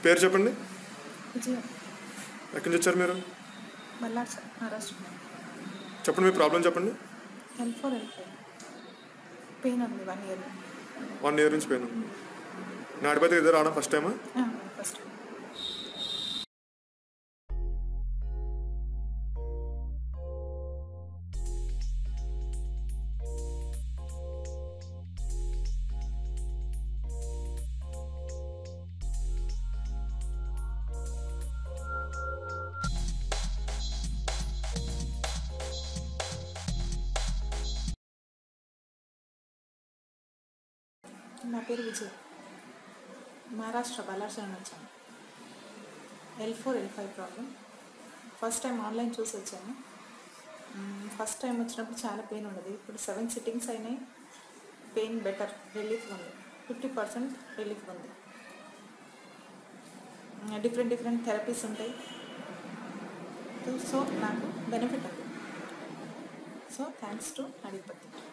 పేరు చెప్పండి విజయం ఎక్కడి నుంచి వచ్చారు మీరు మల్లార్ మహారాష్ట్ర చెప్పండి మీ ప్రాబ్లం చెప్పండి L four L five pain ఉంది వన్ ఇయర్ వన్ ఇయర్ నుంచి పోయినా నాడిపోతే ఇద్దరు రావడం ఫస్ట్ టైమా ఫస్ట్ నా పేరు విజయ్ మహారాష్ట్ర బల్లార్సా నుంచి వచ్చాను L four L five problem first time online చూసి వచ్చాను మ్మ్, ఫస్ట్ టైం వచ్చినప్పుడు చాలా పెయిన్ ఉండదు ఇప్పుడు సెవెన్ సిట్టింగ్స్ అయినాయి పెయిన్ బెటర్ రిలీఫ్ ఉంది ఫిఫ్టీ పర్సెంట్ రిలీఫ్ ఉంది మ్మ్, డిఫరెంట్ డిఫరెంట్ థెరపీస్ ఉంటాయి సో నాకు బెనిఫిట్ ఉంది సో థ్యాంక్స్ టు అడిగిపత్తి